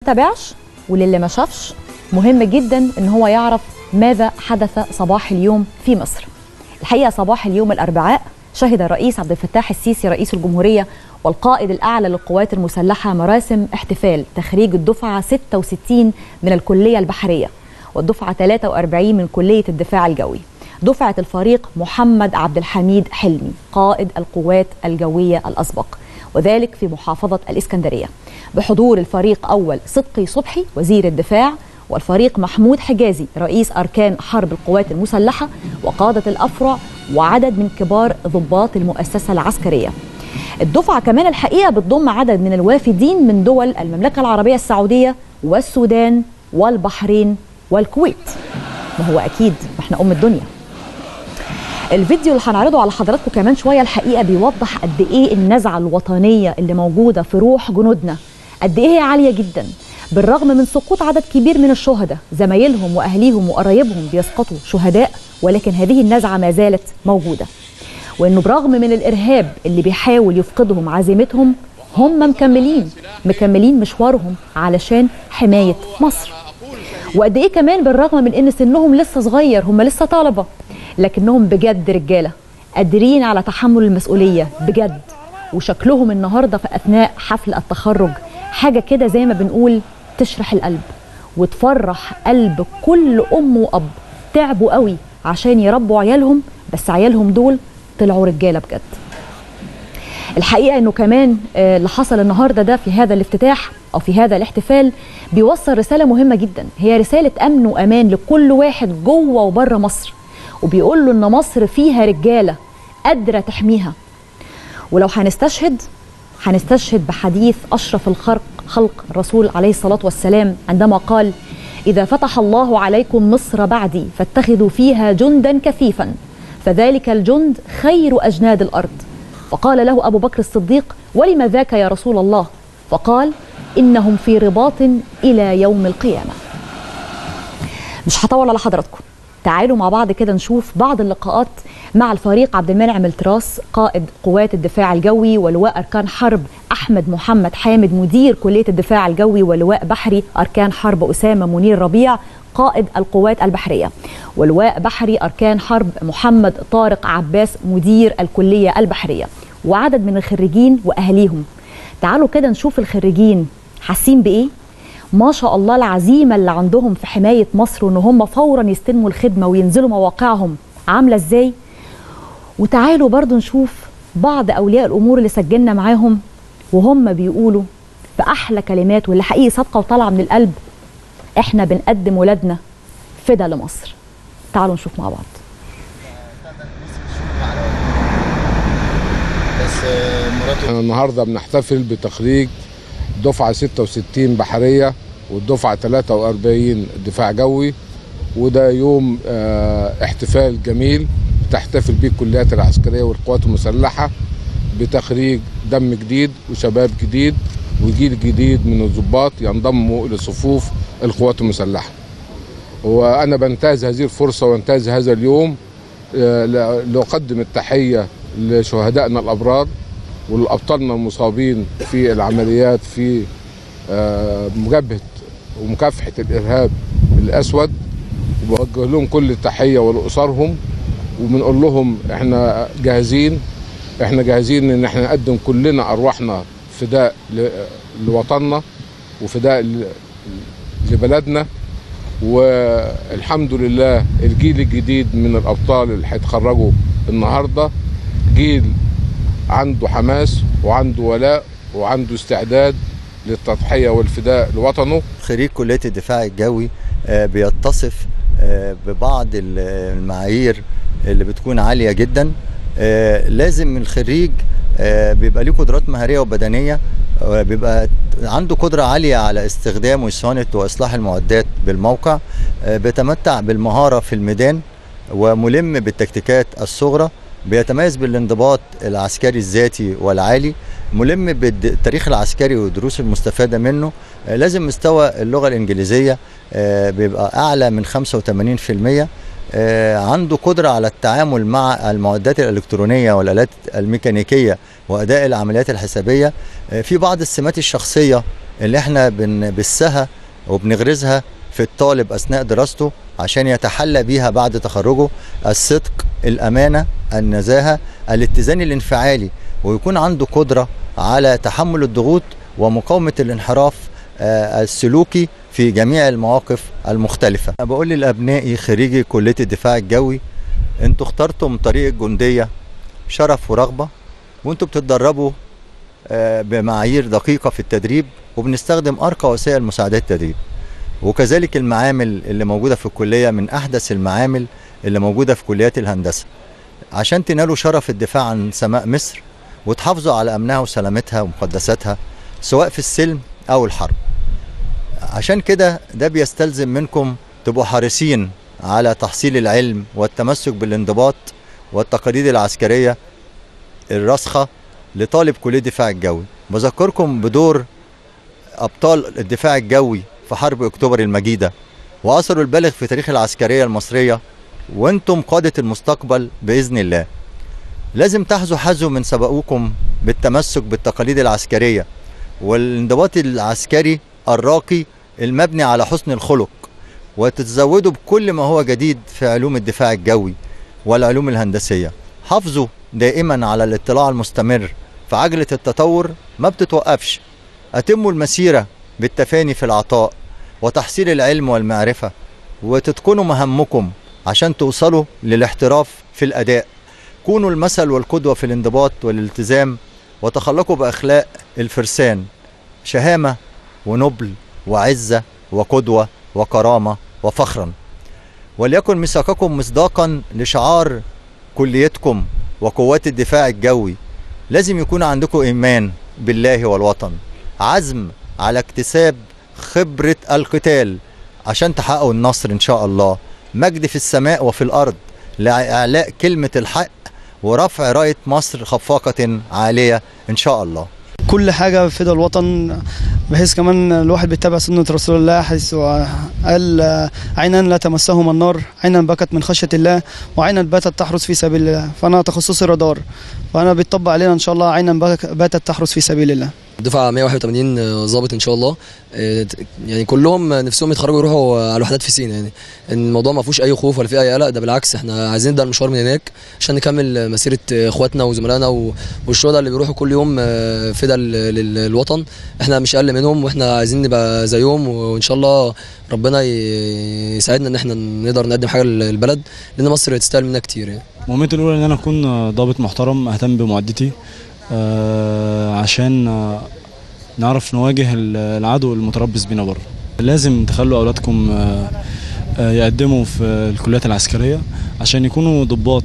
تابعش وللي ما شافش مهم جدا ان هو يعرف ماذا حدث صباح اليوم في مصر الحقيقه صباح اليوم الاربعاء شهد الرئيس عبد الفتاح السيسي رئيس الجمهوريه والقائد الاعلى للقوات المسلحه مراسم احتفال تخريج الدفعه 66 من الكليه البحريه والدفعه 43 من كليه الدفاع الجوي دفعه الفريق محمد عبد الحميد حلمي قائد القوات الجويه الاسبق وذلك في محافظه الاسكندريه بحضور الفريق اول صدقي صبحي وزير الدفاع والفريق محمود حجازي رئيس أركان حرب القوات المسلحة وقادة الأفرع وعدد من كبار ضباط المؤسسة العسكرية الدفعة كمان الحقيقة بتضم عدد من الوافدين من دول المملكة العربية السعودية والسودان والبحرين والكويت ما هو أكيد ما احنا أم الدنيا الفيديو اللي هنعرضه على حضراتكم كمان شوية الحقيقة بيوضح قد إيه النزعة الوطنية اللي موجودة في روح جنودنا قد إيه هي عالية جداً بالرغم من سقوط عدد كبير من الشهداء زمايلهم واهليهم وقرايبهم بيسقطوا شهداء ولكن هذه النزعه ما زالت موجوده وانه برغم من الارهاب اللي بيحاول يفقدهم عزيمتهم هم مكملين مكملين مشوارهم علشان حمايه مصر وقد ايه كمان بالرغم من ان سنهم لسه صغير هم لسه طلبه لكنهم بجد رجاله قادرين على تحمل المسؤوليه بجد وشكلهم النهارده في اثناء حفل التخرج حاجه كده زي ما بنقول تشرح القلب وتفرح قلب كل ام واب تعبوا قوي عشان يربوا عيالهم بس عيالهم دول طلعوا رجاله بجد الحقيقه انه كمان اللي حصل النهارده ده في هذا الافتتاح او في هذا الاحتفال بيوصل رساله مهمه جدا هي رساله امن وامان لكل واحد جوه وبره مصر وبيقول له ان مصر فيها رجاله قادره تحميها ولو هنستشهد هنستشهد بحديث اشرف الخلق خلق الرسول عليه الصلاه والسلام عندما قال اذا فتح الله عليكم مصر بعدي فاتخذوا فيها جندا كثيفا فذلك الجند خير اجناد الارض فقال له ابو بكر الصديق ولم ذاك يا رسول الله فقال انهم في رباط الى يوم القيامه مش هطول على حضراتكم تعالوا مع بعض كده نشوف بعض اللقاءات مع الفريق عبد المنعم التراس قائد قوات الدفاع الجوي ولواء اركان حرب احمد محمد حامد مدير كليه الدفاع الجوي ولواء بحري اركان حرب اسامه منير ربيع قائد القوات البحريه ولواء بحري اركان حرب محمد طارق عباس مدير الكليه البحريه وعدد من الخريجين واهاليهم تعالوا كده نشوف الخريجين حاسين بايه ما شاء الله العزيمه اللي عندهم في حمايه مصر وان هم فورا يستلموا الخدمه وينزلوا مواقعهم عامله ازاي وتعالوا برضو نشوف بعض اولياء الامور اللي سجلنا معاهم وهم بيقولوا باحلى كلمات واللي حقيقي صادقه وطالعه من القلب احنا بنقدم ولادنا فدا لمصر تعالوا نشوف مع بعض احنا النهارده بنحتفل بتخريج دفعه 66 بحريه والدفعه 43 دفاع جوي وده يوم اه احتفال جميل تحتفل به الكليات العسكريه والقوات المسلحه بتخريج دم جديد وشباب جديد وجيل جديد من الضباط ينضموا لصفوف القوات المسلحه. وانا بنتهز هذه الفرصه وانتهز هذا اليوم لاقدم التحيه لشهدائنا الابرار ولابطالنا المصابين في العمليات في مجابهه ومكافحه الارهاب الاسود وبوجه لهم كل التحيه ولاسرهم وبنقول لهم احنا جاهزين احنا جاهزين ان احنا نقدم كلنا ارواحنا فداء لوطننا وفداء لبلدنا والحمد لله الجيل الجديد من الابطال اللي هيتخرجوا النهارده جيل عنده حماس وعنده ولاء وعنده استعداد للتضحيه والفداء لوطنه خريج كليه الدفاع الجوي بيتصف ببعض المعايير اللي بتكون عاليه جدا لازم الخريج بيبقى ليه قدرات مهاريه وبدنيه بيبقى عنده قدره عاليه على استخدام وصيانه واصلاح المعدات بالموقع بيتمتع بالمهاره في الميدان وملم بالتكتيكات الصغرى بيتميز بالانضباط العسكري الذاتي والعالي ملم بالتاريخ العسكري والدروس المستفادة منه لازم مستوى اللغة الإنجليزية بيبقى أعلى من 85% عنده قدرة على التعامل مع المعدات الإلكترونية والآلات الميكانيكية وأداء العمليات الحسابية في بعض السمات الشخصية اللي احنا بنبثها وبنغرزها في الطالب اثناء دراسته عشان يتحلى بيها بعد تخرجه الصدق الامانه النزاهه الاتزان الانفعالي ويكون عنده قدره على تحمل الضغوط ومقاومه الانحراف السلوكي في جميع المواقف المختلفة أنا بقول لأبنائي خريجي كلية الدفاع الجوي أنتوا اخترتم طريق الجندية شرف ورغبة وأنتوا بتتدربوا بمعايير دقيقة في التدريب وبنستخدم أرقى وسائل مساعدات التدريب وكذلك المعامل اللي موجودة في الكلية من أحدث المعامل اللي موجودة في كليات الهندسة عشان تنالوا شرف الدفاع عن سماء مصر وتحافظوا على أمنها وسلامتها ومقدساتها سواء في السلم أو الحرب عشان كده ده بيستلزم منكم تبقوا حريصين على تحصيل العلم والتمسك بالانضباط والتقاليد العسكرية الراسخة لطالب كلية الدفاع الجوي بذكركم بدور أبطال الدفاع الجوي في حرب أكتوبر المجيدة وأثروا البالغ في تاريخ العسكرية المصرية وانتم قادة المستقبل بإذن الله لازم تحذوا حذو من سبقوكم بالتمسك بالتقاليد العسكرية والانضباط العسكري الراقي المبني على حسن الخلق وتتزودوا بكل ما هو جديد في علوم الدفاع الجوي والعلوم الهندسية حافظوا دائما على الاطلاع المستمر في عجلة التطور ما بتتوقفش أتموا المسيرة بالتفاني في العطاء وتحصيل العلم والمعرفة وتتقنوا مهمكم عشان توصلوا للاحتراف في الأداء كونوا المثل والقدوة في الانضباط والالتزام وتخلقوا بأخلاق الفرسان شهامة ونبل وعزة وقدوة وكرامة وفخرا وليكن ميثاقكم مصداقا لشعار كليتكم وقوات الدفاع الجوي لازم يكون عندكم إيمان بالله والوطن عزم على اكتساب خبرة القتال عشان تحققوا النصر إن شاء الله مجد في السماء وفي الأرض لإعلاء كلمة الحق ورفع راية مصر خفاقة عالية إن شاء الله كل حاجة في الوطن بحيث كمان الواحد بيتبع سنة رسول الله حيث قال عينا لا تمسهما النار عينا بكت من خشية الله وعينا باتت تحرس في سبيل الله فأنا تخصصي رادار فأنا بيطبق علينا إن شاء الله عينا باتت تحرس في سبيل الله دفعة 181 ظابط ان شاء الله يعني كلهم نفسهم يتخرجوا يروحوا على الوحدات في سينا يعني الموضوع ما فيهوش اي خوف ولا فيه اي قلق ده بالعكس احنا عايزين نبدا المشوار من هناك عشان نكمل مسيره اخواتنا وزملائنا والشهداء اللي بيروحوا كل يوم فدا للوطن احنا مش اقل منهم واحنا عايزين نبقى زيهم وان شاء الله ربنا يساعدنا ان احنا نقدر نقدم حاجه للبلد لان مصر تستاهل مننا كتير يعني مهمتي الاولى ان انا اكون ضابط محترم اهتم بمعدتي آه عشان آه نعرف نواجه العدو المتربص بينا بره لازم تخلوا اولادكم آه يقدموا في الكليات العسكريه عشان يكونوا ضباط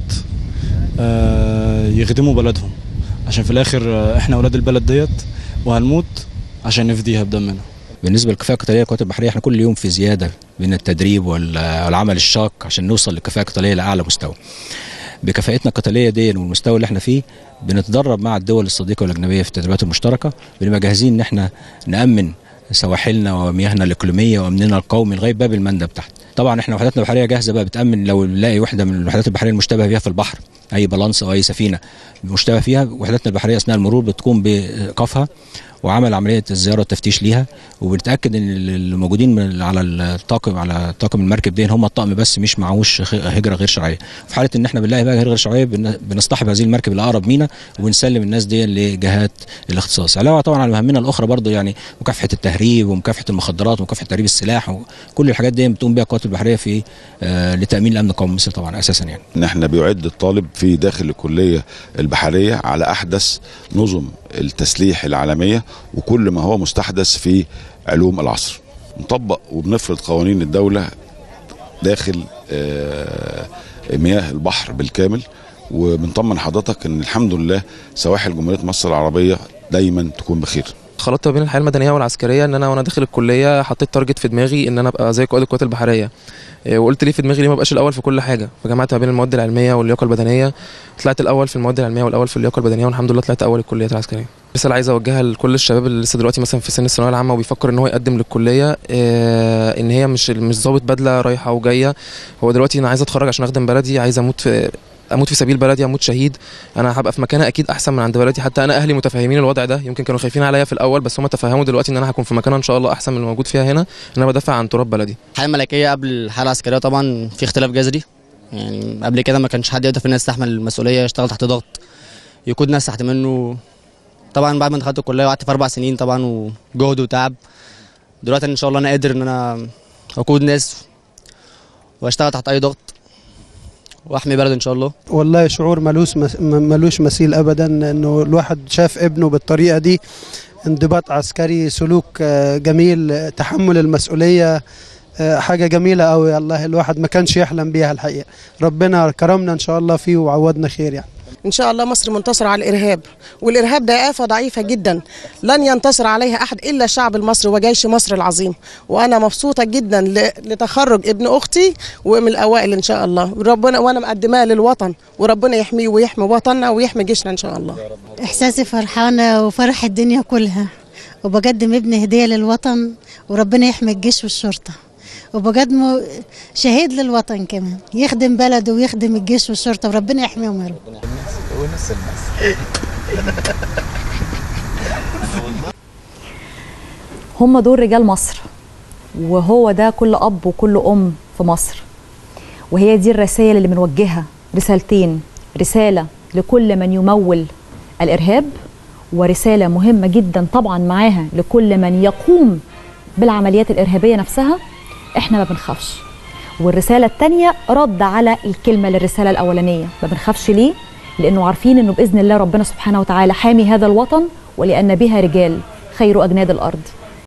يخدموا بلدهم عشان في الاخر احنا اولاد البلد ديت وهنموت عشان نفديها بدمنا بالنسبه للكفاءه القتاليه للقوات البحريه احنا كل يوم في زياده بين التدريب والعمل الشاق عشان نوصل للكفاءه القتاليه لاعلى مستوى بكفاءتنا القتاليه دي والمستوى اللي احنا فيه بنتدرب مع الدول الصديقه والاجنبيه في التدريبات المشتركه بنبقى جاهزين ان احنا نامن سواحلنا ومياهنا الاقليميه وامننا القومي لغايه باب المندب تحت طبعا احنا وحداتنا البحريه جاهزه بقى بتامن لو نلاقي وحده من الوحدات البحريه المشتبه فيها في البحر اي بالانس او اي سفينه مشتبه فيها وحداتنا البحريه اثناء المرور بتقوم بايقافها وعمل عمليه الزياره والتفتيش ليها وبنتاكد ان الموجودين من على الطاقم على طاقم المركب دي هم الطقم بس مش معهوش هجره غير شرعيه في حاله ان احنا بنلاقي بقى هجره غير شرعيه بنصطحب هذه المركب الاقرب مينا وبنسلم الناس دي لجهات الاختصاص علاوه طبعا على مهامنا الاخرى برضو يعني مكافحه التهريب ومكافحه المخدرات ومكافحه تهريب السلاح وكل الحاجات دي بتقوم بها القوات البحريه في آه لتامين الامن القومي مصر طبعا اساسا يعني ان احنا بيعد الطالب في داخل الكليه البحريه على احدث نظم التسليح العالميه وكل ما هو مستحدث في علوم العصر نطبق وبنفرض قوانين الدولة داخل مياه البحر بالكامل وبنطمن حضرتك ان الحمد لله سواحل جمهورية مصر العربية دايما تكون بخير خلطت بين الحياه المدنيه والعسكريه ان انا وانا داخل الكليه حطيت تارجت في دماغي ان انا ابقى زي قائد القوات البحريه وقلت ليه في دماغي ليه ما ابقاش الاول في كل حاجه فجمعت ما بين المواد العلميه واللياقه البدنيه طلعت الاول في المواد العلميه والاول في اللياقه البدنيه والحمد لله طلعت اول الكليات العسكريه بس عايز اوجهها لكل الشباب اللي لسه دلوقتي مثلا في سن الثانويه العامه وبيفكر ان هو يقدم للكليه آه ان هي مش مش ظابط بدله رايحه وجايه هو دلوقتي انا عايز اتخرج عشان اخدم بلدي عايز اموت في اموت في سبيل بلدي اموت شهيد انا هبقى في مكانها اكيد احسن من عند بلدي حتى انا اهلي متفاهمين الوضع ده يمكن كانوا خايفين عليا في الاول بس هم تفهموا دلوقتي ان انا هكون في مكانها ان شاء الله احسن من الموجود فيها هنا ان انا بدافع عن تراب بلدي الحياه الملكيه قبل الحياه العسكريه طبعا في اختلاف جذري يعني قبل كده ما كانش حد يقدر في الناس يستحمل المسؤوليه يشتغل تحت ضغط يقود ناس تحت منه طبعا بعد ما دخلت الكليه وقعدت في اربع سنين طبعا وجهد وتعب دلوقتي ان شاء الله انا قادر ان انا اقود ناس واشتغل تحت اي ضغط واحمي بلد ان شاء الله والله شعور ملوش مس- م- ملوش مثيل ابدا انه الواحد شاف ابنه بالطريقه دي انضباط عسكري سلوك آه، جميل آه، تحمل المسؤوليه آه، حاجه جميله قوي والله الواحد ما كانش يحلم بيها الحقيقه ربنا كرمنا ان شاء الله فيه وعوضنا خير يعني إن شاء الله مصر منتصرة على الإرهاب والإرهاب ده آفة ضعيفة جدا لن ينتصر عليها أحد إلا الشعب المصري وجيش مصر العظيم وأنا مبسوطة جدا ل- لتخرج ابن أختي ومن الأوائل إن شاء الله ربنا وأنا مقدماه للوطن وربنا يحميه ويحمي وطننا ويحمي جيشنا إن شاء الله إحساسي فرحانة وفرح الدنيا كلها وبقدم ابني هدية للوطن وربنا يحمي الجيش والشرطة وبقدمه شهيد للوطن كمان يخدم بلده ويخدم الجيش والشرطة وربنا يحميهم يا رب هم دول رجال مصر وهو ده كل اب وكل ام في مصر وهي دي الرسائل اللي بنوجهها رسالتين رساله لكل من يمول الارهاب ورساله مهمه جدا طبعا معاها لكل من يقوم بالعمليات الارهابيه نفسها احنا ما بنخافش والرساله الثانيه رد على الكلمه للرساله الاولانيه ما بنخافش ليه لانه عارفين انه باذن الله ربنا سبحانه وتعالى حامي هذا الوطن ولان بها رجال خير اجناد الارض